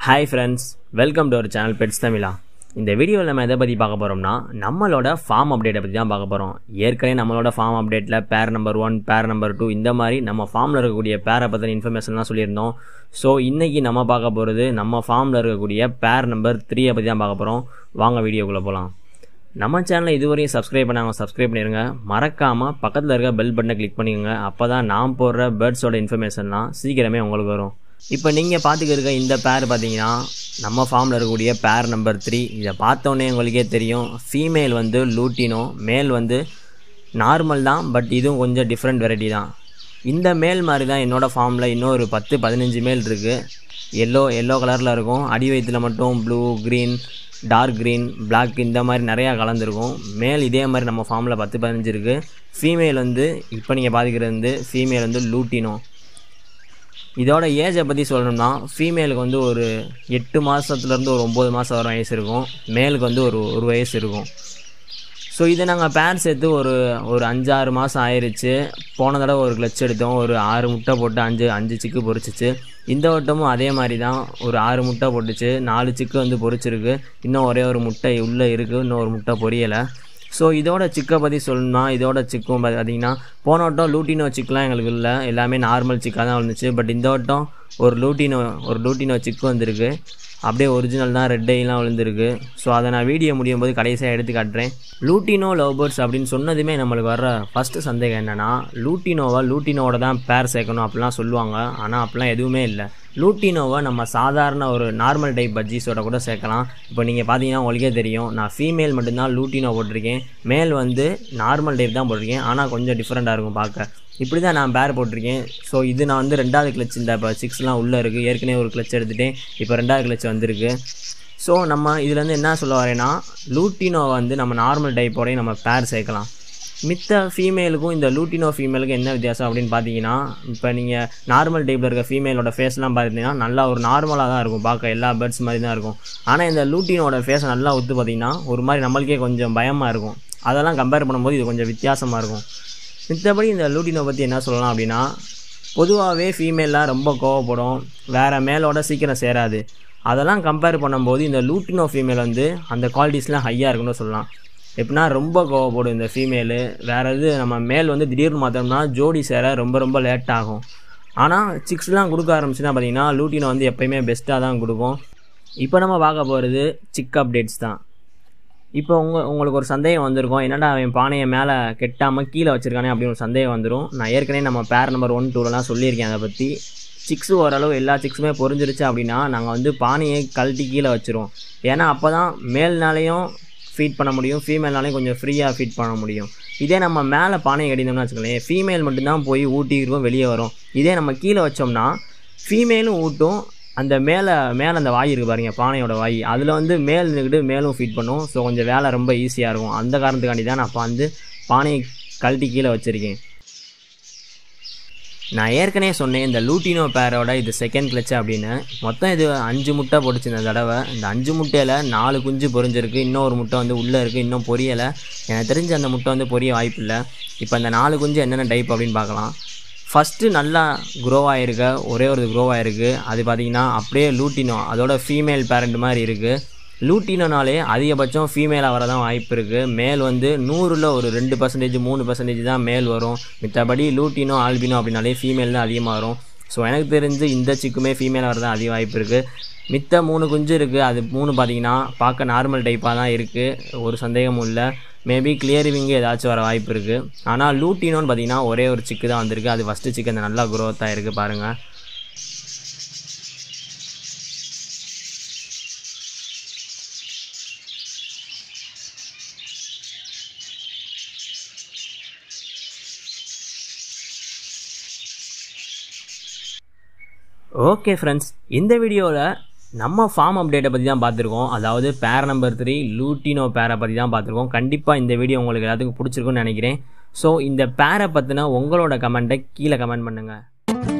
hi friends welcome to our channel pets Tamizha இந்த வீடியோவில் நம்ம எதை பற்றி பார்க்க போகிறோம்னா நம்மளோட ஃபார்ம் அப்டேட்டை பற்றி தான் பார்க்க போகிறோம் ஏற்கனவே நம்மளோட ஃபார்ம் அப்டேட்டில் pair number one pair number two இந்த மாதிரி நம்ம ஃபார்மில் இருக்கக்கூடிய பேரை பற்றின இன்ஃபர்மேஷன்லாம் சொல்லியிருந்தோம் ஸோ இன்றைக்கி நம்ம பார்க்க போகிறது நம்ம ஃபார்மில் இருக்கக்கூடிய பேர் நம்பர் த்ரீயை பற்றி தான் பார்க்க போகிறோம் வாங்க வீடியோக்குள்ளே போகலாம் நம்ம சேனலை இதுவரையும் சப்ஸ்கிரைப் பண்ணாங்க சப்ஸ்கிரைப் பண்ணிடுங்க மறக்காமல் பக்கத்தில் இருக்க பெல் பட்டனை கிளிக் பண்ணிக்கோங்க அப்போ தான் நான் போடுற பேர்ட்ஸோட இன்ஃபர்மேஷன்லாம் சீக்கிரமே உங்களுக்கு வரும் இப்போ நீங்கள் பார்த்துக்க இருக்க இந்த பேர் பார்த்தீங்கன்னா நம்ம ஃபார்மில் இருக்கக்கூடிய பேர் நம்பர் த்ரீ இதை பார்த்தோன்னே உங்களுக்கே தெரியும் ஃபீமேல் வந்து லூட்டினோ மேல் வந்து நார்மல் தான் பட் இதுவும் கொஞ்சம் டிஃப்ரெண்ட் வெரைட்டி தான் இந்த மேல் மாதிரி தான் என்னோடய ஃபார்மில் இன்னும் ஒரு பத்து பதினஞ்சு மேல் இருக்குது எல்லோ எல்லோ கலரில் இருக்கும் அடி வயிற்றில் மட்டும் blue green dark green black இந்த மாதிரி நிறையா கலந்துருக்கும் மேல் இதே மாதிரி நம்ம ஃபார்மில் பத்து பதினஞ்சு இருக்குது ஃபீமேல் வந்து இப்போ நீங்கள் பார்த்துக்கிறது வந்து ஃபீமேல் வந்து லூட்டினோ இதோட ஏஜை பற்றி சொல்லணும்னா ஃபீமேலுக்கு வந்து ஒரு எட்டு மாதத்துலேருந்து ஒரு ஒம்பது மாதம் வர வயசு இருக்கும் மேலுக்கு வந்து ஒரு ஒரு வயசு இருக்கும் ஸோ இதை நாங்கள் பேர் சேர்த்து ஒரு ஒரு அஞ்சாறு மாதம் ஆயிடுச்சு போன தடவை ஒரு கிளச் எடுத்தோம் ஒரு ஆறு முட்டை போட்டு அஞ்சு அஞ்சு சிக்கு பொரிச்சிச்சு இந்த வட்டமும் அதே மாதிரி தான் ஒரு ஆறு முட்டை போட்டுச்சு நாலு சிக்கு வந்து பொரிச்சிருக்கு இன்னும் ஒரே ஒரு முட்டை உள்ளே இருக்குது இன்னும் ஒரு முட்டை பொரியலை ஸோ இதோட சிக்கை பற்றி சொல்லணும்னா இதோட சிக்கும் பார்த்தீங்கன்னா போன வட்டம் லூட்டினோ சிக்கெலாம் எங்களுக்கு இல்லை எல்லாமே நார்மல் சிக்காக தான் வந்துச்சு பட் இந்த வட்டம் ஒரு லூட்டினோ ஒரு லூட்டினோ சிக்கு வந்திருக்கு அப்படியே ஒரிஜினல் தான் ரெட் ஐலாம் விழுந்திருக்கு ஸோ அதை நான் வீடியோ முடியும் போது கடைசியாக எடுத்து காட்டுறேன் லூட்டினோ லவ் பேர்ட்ஸ் அப்படின்னு சொன்னதுமே நம்மளுக்கு வர்ற ஃபஸ்ட்டு சந்தேகம் என்னென்னா லூட்டினோவை லூட்டினோட தான் பேர் சேர்க்கணும் அப்படிலாம் சொல்லுவாங்க ஆனால் அப்படிலாம் எதுவுமே இல்லை லூட்டினோவை நம்ம சாதாரண ஒரு நார்மல் டைப் பஜ்ஜீஸோட கூட சேர்க்கலாம் இப்போ நீங்கள் பார்த்தீங்கன்னா உங்களுக்கே தெரியும் நான் ஃபீமேல் மட்டும்தான் லூட்டினோ போட்டிருக்கேன் மேல் வந்து நார்மல் டைப் தான் போட்டிருக்கேன் ஆனால் கொஞ்சம் டிஃப்ரெண்ட்டாக இருக்கும் பார்க்க இப்படி தான் நான் பேர் போட்டிருக்கேன் ஸோ இது நான் வந்து ரெண்டாவது கிளச் இந்த இப்போ சிக்ஸ்லாம் உள்ளே இருக்குது ஏற்கனவே ஒரு கிளச் எடுத்துகிட்டேன் இப்போ ரெண்டாவது கிளச் வந்திருக்கு ஸோ நம்ம இதுலேருந்து என்ன சொல்ல வரேன்னா லூட்டினோ வந்து நம்ம நார்மல் டைப்போடய நம்ம பேர் சேர்க்கலாம் மித்த ஃபீமேலுக்கும் இந்த லூட்டினோ ஃபீமேலுக்கும் என்ன வித்தியாசம் அப்படின்னு பார்த்தீங்கன்னா இப்போ நீங்கள் நார்மல் டைப்பில் இருக்க ஃபீமேலோட ஃபேஸ்லாம் பார்த்தீங்கன்னா நல்லா ஒரு நார்மலாக தான் இருக்கும் பார்க்க எல்லா பேர்ட்ஸ் மாதிரி தான் இருக்கும் ஆனால் இந்த லூட்டினோட ஃபேஸை நல்லா ஒத்து பார்த்தீங்கன்னா ஒரு மாதிரி நம்மளுக்கே கொஞ்சம் பயமாக இருக்கும் அதெல்லாம் கம்பேர் பண்ணும்போது இது கொஞ்சம் வித்தியாசமாக இருக்கும் மித்தபடி இந்த லூட்டினோ பற்றி என்ன சொல்லலாம் அப்படின்னா பொதுவாகவே ஃபீமேலாம் ரொம்ப கோவப்படும் வேறு மேலோட சீக்கிரம் சேராது அதெல்லாம் கம்பேர் பண்ணும்போது இந்த லூட்டினோ ஃபீமேல் வந்து அந்த குவாலிட்டிஸ்லாம் ஹையாக இருக்குன்னு சொல்லலாம் எப்படின்னா ரொம்ப கோவப்படும் இந்த ஃபீமேலு வேறு இது நம்ம மேல் வந்து திடீர்னு மாற்றோம்னா ஜோடி சேர ரொம்ப ரொம்ப லேட் ஆகும் ஆனால் சிக்ஸ்லாம் கொடுக்க ஆரம்பிச்சுன்னா பார்த்தீங்கன்னா லூட்டினோ வந்து எப்போயுமே பெஸ்ட்டாக தான் கொடுக்கும் இப்போ நம்ம பார்க்க போகிறது சிக் அப்டேட்ஸ் தான் இப்போ உங்கள் உங்களுக்கு ஒரு சந்தேகம் வந்திருக்கும் என்னடா அவன் பானையை மேலே கெட்டாமல் கீழே வச்சுருக்கானே அப்படின்னு ஒரு சந்தேகம் வந்துடும் நான் ஏற்கனவே நம்ம பேர் நம்பர் ஒன் டூலலாம் சொல்லியிருக்கேன் அதை பற்றி சிக்ஸு ஓரளவு எல்லா சிக்ஸுமே பொறிஞ்சிருச்சு அப்படின்னா நாங்கள் வந்து பானையை கழட்டி கீழே வச்சுருவோம் ஏன்னா அப்போ தான் மேல்னாலையும் ஃபீட் பண்ண முடியும் ஃபீமேல்னாலையும் கொஞ்சம் ஃப்ரீயாக ஃபீட் பண்ண முடியும் இதே நம்ம மேலே பானையை கட்டினோம்னா வச்சுக்கோங்களேன் ஃபீமேல் மட்டும்தான் போய் ஊட்டிருக்கும் வெளியே வரும் இதே நம்ம கீழே வச்சோம்னா ஃபீமேலும் ஊட்டும் அந்த மேலே மேலே அந்த வாய் இருக்குது பாருங்க பானையோட வாய் அதில் வந்து மேல் நின்றுக்கிட்டு மேலும் ஃபீட் பண்ணும் ஸோ கொஞ்சம் வேலை ரொம்ப ஈஸியாக இருக்கும் அந்த காரணத்துக்காண்டி தான் நான் இப்போ வந்து பானையை கழட்டி கீழே வச்சுருக்கேன் நான் ஏற்கனவே சொன்னேன் இந்த லூட்டினோ பேரோட இது செகண்ட் கிளச்சு அப்படின்னு மொத்தம் இது அஞ்சு முட்டை போட்டுச்சு இந்த தடவை இந்த அஞ்சு முட்டையில் நாலு குஞ்சு பொரிஞ்சிருக்கு இன்னும் ஒரு முட்டை வந்து உள்ளே இருக்குது இன்னும் பொரியலை எனக்கு தெரிஞ்ச அந்த முட்டை வந்து பொரிய வாய்ப்பு இல்லை இப்போ அந்த நாலு குஞ்சு என்னென்ன டைப் அப்படின்னு பார்க்கலாம் ஃபஸ்ட்டு நல்லா க்ரோ ஆகிருக்க ஒரே ஒரு க்ரோ ஆகிருக்கு அது பார்த்திங்கன்னா அப்படியே லூட்டினோ அதோட ஃபீமேல் பேரண்ட் மாதிரி இருக்குது லூட்டினோனாலே அதிகபட்சம் ஃபீமேலாக வர தான் வாய்ப்பு இருக்குது மேல் வந்து நூறில் ஒரு ரெண்டு பர்சன்டேஜ் மூணு பர்சன்டேஜ் தான் மேல் வரும் மித்தபடி லூட்டினோ ஆல்பினோ அப்படின்னாலே ஃபீமேல் தான் அதிகமாக வரும் ஸோ எனக்கு தெரிஞ்சு இந்த சிக்குமே ஃபீமேலாக வர தான் அதிக வாய்ப்பு இருக்குது மித்த மூணு குஞ்சு இருக்குது அது மூணு பார்த்தீங்கன்னா பார்க்க நார்மல் டைப்பாக தான் இருக்குது ஒரு சந்தேகமும் இல்லை மேபி கிளியரிவிங்கு ஏதாச்சும் வர வாய்ப்பு இருக்குது ஆனால் லூட்டினோன்னு பார்த்தீங்கன்னா ஒரே ஒரு சிக்கு தான் வந்திருக்கு அது ஃபஸ்ட்டு சிக்கு அந்த நல்லா க்ரோத்தாக இருக்குது பாருங்கள் ஓகே ஃப்ரெண்ட்ஸ் இந்த வீடியோவில் நம்ம ஃபார்ம் அப்டேட்டை பற்றி தான் பார்த்துருக்கோம் அதாவது பேர் நம்பர் த்ரீ லூட்டினோ பேரை பற்றி தான் பார்த்துருக்கோம் கண்டிப்பாக இந்த வீடியோ உங்களுக்கு எல்லாத்துக்கும் பிடிச்சிருக்குன்னு நினைக்கிறேன் ஸோ இந்த பேரை பற்றின உங்களோட கமெண்ட்டை கீழே கமெண்ட் பண்ணுங்கள்